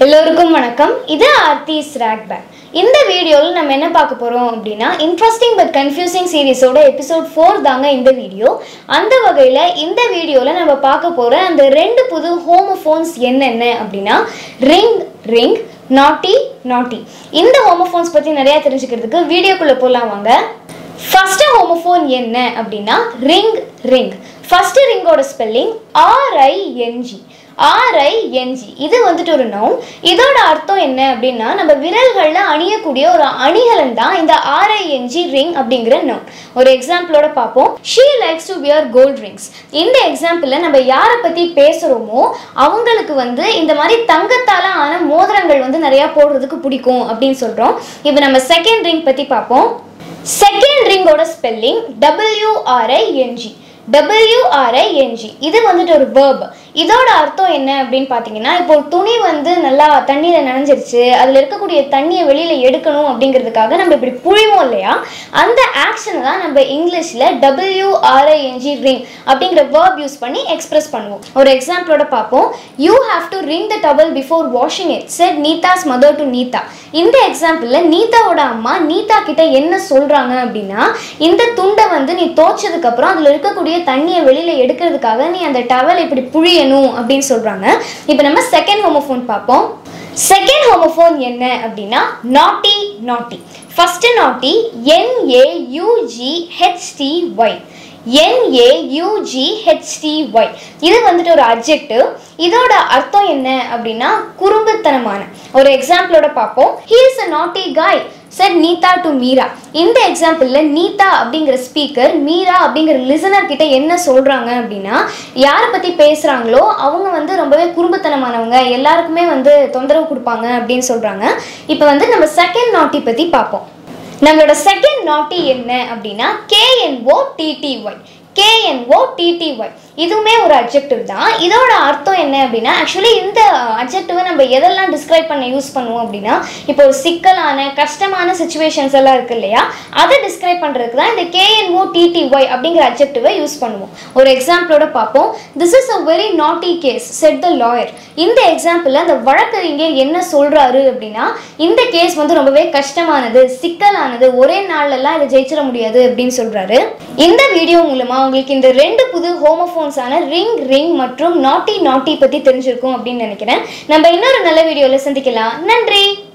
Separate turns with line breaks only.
எல்லோருக்கும் வணக்கம் இது ஆர்த்திஸ் ரேக் பேக் இந்த வீடியோவில் நம்ம என்ன பார்க்க போகிறோம் அப்படின்னா இன்ட்ரெஸ்டிங் பட் கன்ஃபியூசிங் சீரிஸோட எபிசோட் ஃபோர் தாங்க இந்த வீடியோ அந்த வகையில் இந்த வீடியோவில் நம்ம பார்க்க போகிற அந்த ரெண்டு புது ஹோமோஃபோன்ஸ் என்னென்ன அப்படின்னா ரிங் ரிங் நாட்டி நாட்டி இந்த ஹோமோஃபோன்ஸ் பற்றி நிறையா தெரிஞ்சுக்கிறதுக்கு வீடியோக்குள்ளே போகலாம் வாங்க ஃபர்ஸ்ட் ஹோமோஃபோன் என்ன அப்படின்னா ரிங் ரிங் ஃபர்ஸ்ட் ரிங்கோட ஸ்பெல்லிங் ஆர்ஐஎன்ஜி ஆர்ஐஎன்ஜி இது வந்துட்டு ஒரு நவுன் இதோட அர்த்தம் என்ன அப்படின்னா நம்ம விரல்களில் அணியக்கூடிய ஒரு அணிகலன் தான் இந்த ஆர்ஐஎன்ஜி ரிங் அப்படிங்கிற நவுன் ஒரு எக்ஸாம்பிளோட பார்ப்போம் she likes to wear gold rings இந்த எக்ஸாம்பிளில் நம்ம யாரை பற்றி பேசுகிறோமோ அவங்களுக்கு வந்து இந்த மாதிரி தங்கத்தால் ஆன மோதிரங்கள் வந்து நிறையா போடுறதுக்கு பிடிக்கும் அப்படின்னு சொல்கிறோம் இப்போ நம்ம செகண்ட் ரிங் பற்றி பார்ப்போம் செகண்ட் ரிங்கோட ஸ்பெல்லிங் டபிள்யூஆர்ஐஎன்ஜி டபிள்யூஆர்ஐஎன்ஜி இது வந்துட்டு ஒரு வேர்ப் இதோட அர்த்தம் என்ன அப்படின்னு பார்த்தீங்கன்னா இப்போ ஒரு துணி வந்து நல்லா தண்ணியில் நனைஞ்சிருச்சு அதில் இருக்கக்கூடிய தண்ணியை வெளியில் எடுக்கணும் அப்படிங்கிறதுக்காக நம்ம இப்படி புழிவோம் இல்லையா அந்த ஆக்ஷனை தான் நம்ம இங்கிலீஷில் டபிள்யூஆர்ஐஎன்ஜி ரிங் அப்படிங்கிற வேர்ப் யூஸ் பண்ணி எக்ஸ்பிரஸ் பண்ணுவோம் ஒரு எக்ஸாம்பிளோட பார்ப்போம் you have to wring the towel before washing it said Neetha's mother to Neetha இந்த எக்ஸாம்பிளில் நீதாவோட அம்மா நீதா கிட்ட என்ன சொல்கிறாங்க அப்படின்னா இந்த துண்டை வந்து நீ தோச்சதுக்கு அப்புறம் அதில் இருக்கக்கூடிய தண்ணியை வெளியில் எடுக்கிறதுக்காக நீ அந்த டவல் இப்படி புழியணும் அப்படின்னு சொல்கிறாங்க இப்போ நம்ம செகண்ட் ஹோமோஃபோன் பார்ப்போம் செகண்ட் ஹோமோஃபோன் என்ன அப்படின்னா நாட்டி நாட்டி ஃபர்ஸ்ட் நாட்டி என்ஏயூஜி ஹெச்டி ஒய் என்ஏயூஜிஹெச்டிஒய் இது வந்துட்டு ஒரு அப்ஜெக்டிவ் இதோட அர்த்தம் என்ன அப்படின்னா குறும்புத்தனமான ஒரு எக்ஸாம்பிளோட பார்ப்போம் ஹீ இஸ் அ நாட்டி காய் சார் நீதா டு மீரா இந்த எக்ஸாம்பிளில் நீதா அப்படிங்கிற ஸ்பீக்கர் மீரா அப்படிங்கிற லிசனர் கிட்ட என்ன சொல்கிறாங்க அப்படின்னா யாரை பற்றி பேசுகிறாங்களோ அவங்க வந்து ரொம்பவே குறும்புத்தனமானவங்க எல்லாருக்குமே வந்து தொந்தரவு கொடுப்பாங்க அப்படின்னு சொல்கிறாங்க இப்போ வந்து நம்ம செகண்ட் நாட்டி பற்றி பார்ப்போம் நம்மளோட செகண்ட் நாட்டி என்ன அப்படின்னா கேஎன்ஓ டிடிஒய் கேஎன்ஓ டிடிஒய் இதுவுமே ஒரு அப்ஜெக்டிவ் தான் இதோட அர்த்தம் என்ன அப்படின்னா ஆக்சுவலி இந்த அப்ஜெக்டிவை நம்ம எதெல்லாம் டிஸ்கிரைப் பண்ண யூஸ் பண்ணுவோம் அப்படின்னா இப்போ ஒரு சிக்கலான கஷ்டமான சுச்சுவேஷன்ஸ் எல்லாம் இருக்கு இல்லையா அதை டிஸ்கிரைப் பண்ணுறதுக்கு தான் இந்த கேஎன்ஓ டிடிஒய் அப்படிங்கிற அப்ஜெக்டிவை யூஸ் பண்ணுவோம் ஒரு எக்ஸாம்பிளோட பார்ப்போம் this is a very naughty case said the lawyer இந்த எக்ஸாம்பிளில் அந்த வழக்கறிஞர் என்ன சொல்கிறாரு அப்படின்னா இந்த கேஸ் வந்து ரொம்பவே கஷ்டமானது சிக்கலானது ஒரே நாள்லலாம் இதை ஜெயிச்சிட முடியாது அப்படின்னு சொல்கிறாரு இந்த வீடியோ மூலமாக உங்களுக்கு இந்த ரெண்டு புது ஹோமோஃபோன்ஸான ரிங் ரிங் மற்றும் நாட்டி நாட்டி பற்றி தெரிஞ்சிருக்கும் அப்படின்னு நினைக்கிறேன் நம்ம இன்னொரு நல்ல வீடியோவில் சந்திக்கலாம் நன்றி